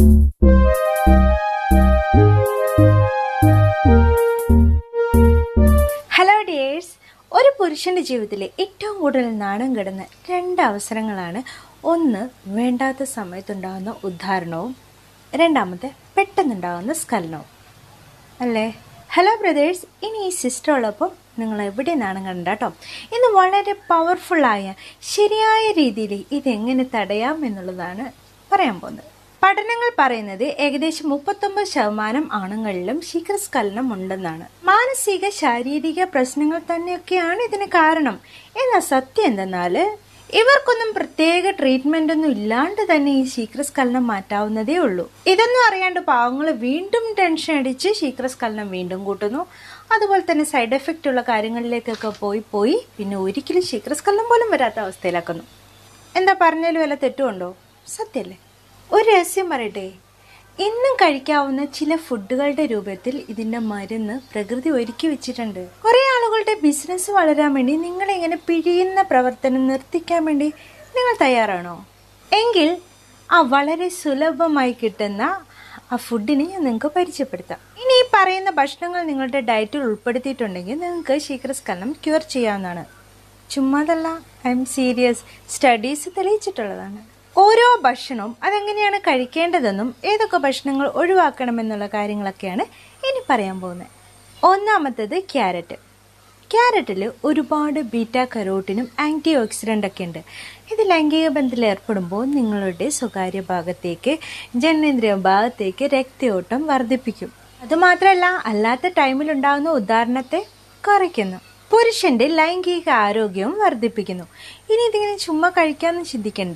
hello dears ഒരു പുരുഷന്റെ ജീവിതത്തിലെ ഏറ്റവും കൂടുതൽ നാണം കിടന്ന രണ്ട് അവസരങ്ങളാണ് ഒന്ന് വേണ്ടാത്ത സമയത്തുണ്ടാകുന്ന ഉദ്ധാരണവും രണ്ടാമത്തെ പെട്ടെന്നുണ്ടാകുന്ന സ്ഖലനവും അല്ലേ ഹലോ ബ്രദേഴ്സ് ഇനി ഈ സിസ്റ്റർ ഉള്ളപ്പോൾ നിങ്ങൾ എവിടെ നാണം കണ്ട കേട്ടോ ഇന്ന് വളരെ പവർഫുള്ളായ ശരിയായ രീതിയിൽ ഇതെങ്ങനെ തടയാം എന്നുള്ളതാണ് പറയാൻ പോകുന്നത് പഠനങ്ങൾ പറയുന്നത് ഏകദേശം മുപ്പത്തൊമ്പത് ശതമാനം ആണുങ്ങളിലും ശീഘ്രസ്ഖലനം ഉണ്ടെന്നാണ് മാനസിക ശാരീരിക പ്രശ്നങ്ങൾ തന്നെയൊക്കെയാണ് ഇതിന് കാരണം എന്നാൽ സത്യം എന്തെന്നാൽ ഇവർക്കൊന്നും പ്രത്യേക ട്രീറ്റ്മെന്റ് ഒന്നും ഇല്ലാണ്ട് തന്നെ ഈ ശീഘ്രസ്ഖലനം മാറ്റാവുന്നതേ ഉള്ളൂ ഇതൊന്നും അറിയാണ്ട് പാവങ്ങൾ വീണ്ടും ടെൻഷൻ അടിച്ച് ശീഘ്രസ്ഖലനം വീണ്ടും കൂട്ടുന്നു അതുപോലെ തന്നെ സൈഡ് എഫക്റ്റ് ഉള്ള കാര്യങ്ങളിലേക്കൊക്കെ പോയി പോയി പിന്നെ ഒരിക്കലും ശീഘ്രസ്ഖലനം പോലും വരാത്ത അവസ്ഥയിലാക്കുന്നു എന്താ പറഞ്ഞാലും വല്ല തെറ്റുമുണ്ടോ സത്യല്ലേ ഒരു രഹസ്യം പറയട്ടെ ഇന്നും കഴിക്കാവുന്ന ചില ഫുഡുകളുടെ രൂപത്തിൽ ഇതിന്റെ മരുന്ന് പ്രകൃതി ഒരുക്കി വെച്ചിട്ടുണ്ട് കുറെ ആളുകളുടെ ബിസിനസ് വളരാൻ വേണ്ടി നിങ്ങൾ ഇങ്ങനെ പിഴിയുന്ന പ്രവർത്തനം നിർത്തിക്കാൻ വേണ്ടി നിങ്ങൾ തയ്യാറാണോ എങ്കിൽ ആ വളരെ സുലഭമായി കിട്ടുന്ന ആ ഫുഡിനെ ഞാൻ നിങ്ങൾക്ക് പരിചയപ്പെടുത്താം ഇനി ഈ പറയുന്ന ഭക്ഷണങ്ങൾ നിങ്ങളുടെ ഡയറ്റിൽ ഉൾപ്പെടുത്തിയിട്ടുണ്ടെങ്കിൽ നിങ്ങൾക്ക് ശീഘ്രസ്ഖലനം ക്യൂർ ചെയ്യാവുന്നതാണ് ചുമ്മാതല്ല ഐ എം സീരിയസ് സ്റ്റഡീസ് തെളിയിച്ചിട്ടുള്ളതാണ് ഓരോ ഭക്ഷണവും അതെങ്ങനെയാണ് കഴിക്കേണ്ടതെന്നും ഏതൊക്കെ ഭക്ഷണങ്ങൾ ഒഴിവാക്കണമെന്നുള്ള കാര്യങ്ങളൊക്കെയാണ് ഇനി പറയാൻ പോകുന്നത് ഒന്നാമത്തേത് ക്യാരറ്റ് ക്യാരറ്റിൽ ഒരുപാട് ബീറ്റ കരോട്ടിനും ആൻറ്റി ഓക്സിഡൻ്റ് ഒക്കെ ഉണ്ട് ഇത് ലൈംഗിക ബന്ധത്തിൽ ഏർപ്പെടുമ്പോൾ നിങ്ങളുടെ സ്വകാര്യ ഭാഗത്തേക്ക് ജനനേന്ദ്രിയ ഭാഗത്തേക്ക് രക്തയോട്ടം വർദ്ധിപ്പിക്കും അതുമാത്രമല്ല അല്ലാത്ത ടൈമിലുണ്ടാകുന്ന ഉദാഹരണത്തെ കുറയ്ക്കുന്നു പുരുഷന്റെ ലൈംഗിക ആരോഗ്യവും വർദ്ധിപ്പിക്കുന്നു ഇനി ഇതിങ്ങനെ ചുമ്മാ കഴിക്കാമെന്ന് ചിന്തിക്കണ്ട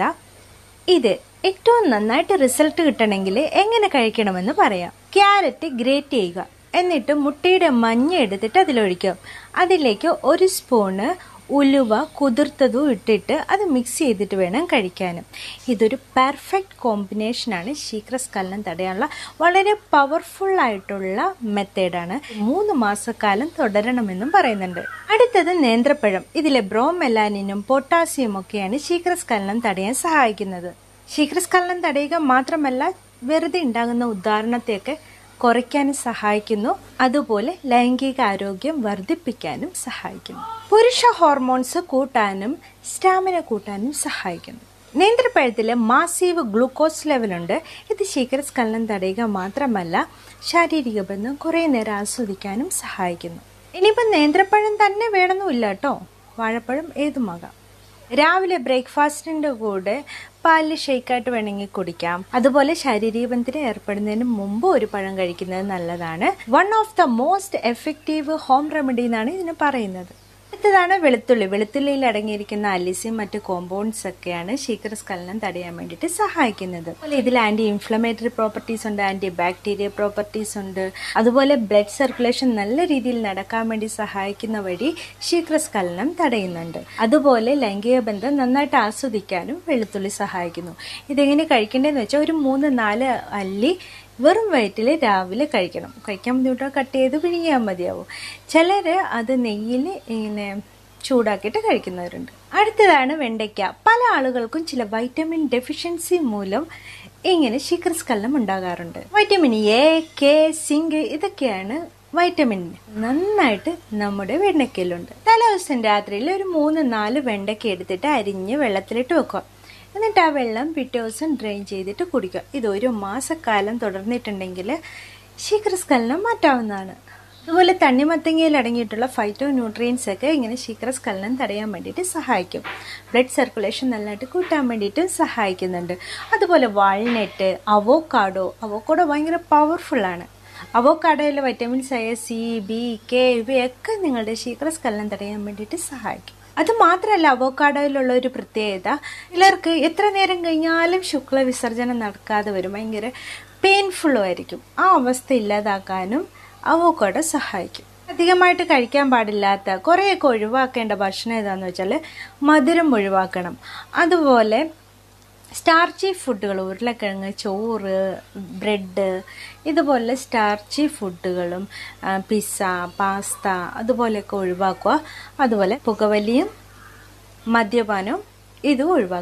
ഇത് ഏറ്റവും നന്നായിട്ട് റിസൾട്ട് കിട്ടണമെങ്കിൽ എങ്ങനെ കഴിക്കണമെന്ന് പറയാം ക്യാരറ്റ് ഗ്രേറ്റ് ചെയ്യുക എന്നിട്ട് മുട്ടയുടെ മഞ്ഞ എടുത്തിട്ട് അതിലൊഴിക്കുക അതിലേക്ക് ഒരു സ്പൂണ് ഉലുവ കുതിർത്തതും ഇട്ടിട്ട് അത് മിക്സ് ചെയ്തിട്ട് വേണം കഴിക്കാനും ഇതൊരു പെർഫെക്റ്റ് കോമ്പിനേഷനാണ് ശീഘ്രസ്ഖലനം തടയാനുള്ള വളരെ പവർഫുൾ ആയിട്ടുള്ള മെത്തേഡാണ് മൂന്ന് മാസക്കാലം തുടരണമെന്നും പറയുന്നുണ്ട് അടുത്തത് നേന്ത്രപ്പഴം ഇതിലെ ബ്രോമെലാനിനും പൊട്ടാസ്യം ഒക്കെയാണ് ശീഘ്രസ്ഖലനം തടയാൻ സഹായിക്കുന്നത് ശീഘ്രസ്ഖലനം തടയുക മാത്രമല്ല വെറുതെ ഉണ്ടാകുന്ന ഉദാഹരണത്തെയൊക്കെ കുറയ്ക്കാനും സഹായിക്കുന്നു അതുപോലെ ലൈംഗിക ആരോഗ്യം വർദ്ധിപ്പിക്കാനും സഹായിക്കുന്നു പുരുഷ ഹോർമോൺസ് കൂട്ടാനും സ്റ്റാമിന കൂട്ടാനും സഹായിക്കുന്നു നേന്ത്രപ്പഴത്തിൽ മാസീവ് ഗ്ലൂക്കോസ് ലെവലുണ്ട് ഇത് ശീഘ്രസ്ഖലനം തടയുക മാത്രമല്ല ശാരീരിക ബന്ധം കുറേ നേരം ആസ്വദിക്കാനും സഹായിക്കുന്നു ഇനിയിപ്പോൾ നേന്ത്രപ്പഴം തന്നെ വേണമെന്നില്ല കേട്ടോ വാഴപ്പഴം ഏതുമാകാം രാവിലെ ബ്രേക്ക്ഫാസ്റ്റിൻ്റെ കൂടെ പാലിൽ ഷെയ്ക്കായിട്ട് വേണമെങ്കിൽ കുടിക്കാം അതുപോലെ ശാരീരിക ബന്ധത്തിന് ഏർപ്പെടുന്നതിന് മുമ്പ് ഒരു പഴം കഴിക്കുന്നത് നല്ലതാണ് one of the most effective home remedy എന്നാണ് ഇതിന് പറയുന്നത് അടുത്തതാണ് വെളുത്തുള്ളി വെളുത്തുള്ളിയിൽ അടങ്ങിയിരിക്കുന്ന അലിസിയും മറ്റ് കോമ്പൗണ്ട്സ് ഒക്കെയാണ് ശീഘ്രസ്ഖലനം തടയാൻ വേണ്ടിയിട്ട് സഹായിക്കുന്നത് അതുപോലെ ഇതിൽ ആന്റി ഇൻഫ്ലമേറ്ററി പ്രോപ്പർട്ടീസ് ഉണ്ട് ആന്റി ബാക്ടീരിയ പ്രോപ്പർട്ടീസ് ഉണ്ട് അതുപോലെ ബ്ലഡ് സർക്കുലേഷൻ നല്ല രീതിയിൽ നടക്കാൻ വേണ്ടി സഹായിക്കുന്ന വഴി ശീഘ്രസ്ഖലനം തടയുന്നുണ്ട് അതുപോലെ ലൈംഗിക ബന്ധം നന്നായിട്ട് ആസ്വദിക്കാനും വെളുത്തുള്ളി സഹായിക്കുന്നു ഇതെങ്ങനെ കഴിക്കേണ്ടതെന്ന് വെച്ചാൽ ഒരു മൂന്ന് നാല് അല്ലി വെറും വയറ്റിൽ രാവിലെ കഴിക്കണം കഴിക്കാൻ ബുദ്ധിമുട്ടോ കട്ട് ചെയ്ത് പിഴിയാൻ മതിയാവും ചിലർ അത് നെയ്യിൽ ഇങ്ങനെ ചൂടാക്കിയിട്ട് കഴിക്കുന്നവരുണ്ട് അടുത്തതാണ് വെണ്ടയ്ക്ക പല ആളുകൾക്കും ചില വൈറ്റമിൻ ഡെഫിഷ്യൻസി മൂലം ഇങ്ങനെ ശീഘ്രസ്ഖലനം ഉണ്ടാകാറുണ്ട് വൈറ്റമിൻ എ കെ സിങ്ക് ഇതൊക്കെയാണ് വൈറ്റമിൻ നന്നായിട്ട് നമ്മുടെ വെണ്ടയ്ക്കയിലുണ്ട് തലേദിവസം രാത്രിയിൽ ഒരു മൂന്ന് നാല് വെണ്ടയ്ക്ക എടുത്തിട്ട് അരിഞ്ഞ് വെള്ളത്തിലിട്ട് വെക്കുക എന്നിട്ട് ആ വെള്ളം പിറ്റേ ദിവസം ഡ്രെയിൻ ചെയ്തിട്ട് കുടിക്കുക ഇത് ഒരു മാസക്കാലം തുടർന്നിട്ടുണ്ടെങ്കിൽ ശീഘ്രസ്ഖലനം മാറ്റാവുന്നതാണ് അതുപോലെ തണ്ണിമത്തങ്ങയിൽ അടങ്ങിയിട്ടുള്ള ഫൈറ്റോ ന്യൂട്രിയൻസ് ഒക്കെ ഇങ്ങനെ ശീഘ്രസ്ഖലനം തടയാൻ വേണ്ടിയിട്ട് സഹായിക്കും ബ്ലഡ് സർക്കുലേഷൻ നല്ലതായിട്ട് കൂട്ടാൻ വേണ്ടിയിട്ട് സഹായിക്കുന്നുണ്ട് അതുപോലെ വാൾനട്ട് അവോക്കാഡോ അവോക്കാഡോ ഭയങ്കര പവർഫുള്ളാണ് അവോക്കാഡോയിലെ വൈറ്റമിൻസ് ആയ സി ബി കെ ഇവയൊക്കെ നിങ്ങളുടെ ശീഘ്രസ്ഖലനം തടയാൻ വേണ്ടിയിട്ട് സഹായിക്കും അത് മാത്രമല്ല അവോക്കാഡോയിലുള്ള ഒരു പ്രത്യേകത ചിലർക്ക് എത്ര നേരം കഴിഞ്ഞാലും ശുക്ല വിസർജനം നടക്കാതെ വരും ഭയങ്കര പെയിൻഫുള്ളും ആയിരിക്കും ആ അവസ്ഥ ഇല്ലാതാക്കാനും അവോക്കാഡോ സഹായിക്കും അധികമായിട്ട് കഴിക്കാൻ പാടില്ലാത്ത കുറേയൊക്കെ ഒഴിവാക്കേണ്ട ഭക്ഷണം ഏതാന്ന് വെച്ചാൽ മധുരം ഒഴിവാക്കണം അതുപോലെ സ്റ്റാർച്ചി ഫുഡുകൾ ഉരുളക്കിഴങ്ങ് ചോറ് ബ്രെഡ് ഇതുപോലെ സ്റ്റാർച്ചി ഫുഡുകളും പിസ്സ പാസ്ത അതുപോലെയൊക്കെ ഒഴിവാക്കുക അതുപോലെ പുകവലിയും മദ്യപാനവും ഇതും ഒഴിവാക്കണം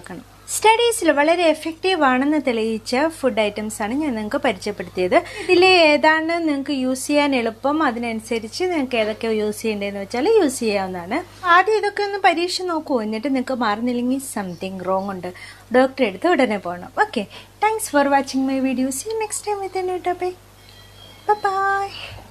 സ്റ്റഡീസിൽ വളരെ എഫക്റ്റീവ് ആണെന്ന് തെളിയിച്ച ഫുഡ് ഐറ്റംസ് ആണ് ഞാൻ നിങ്ങൾക്ക് പരിചയപ്പെടുത്തിയത് ഇതിൽ ഏതാണ് നിങ്ങൾക്ക് യൂസ് ചെയ്യാൻ എളുപ്പം അതിനനുസരിച്ച് നിങ്ങൾക്ക് ഏതൊക്കെ യൂസ് ചെയ്യേണ്ടതെന്ന് വെച്ചാൽ യൂസ് ചെയ്യാവുന്നതാണ് ആദ്യം ഇതൊക്കെ ഒന്ന് പരീക്ഷ നോക്കൂ എന്നിട്ട് നിങ്ങൾക്ക് മാറുന്നില്ലെങ്കിൽ സംതിങ് റോങ് ഉണ്ട് ഡോക്ടറെ അടുത്ത് ഉടനെ പോകണം okay thanks for watching my videos next time with new topic by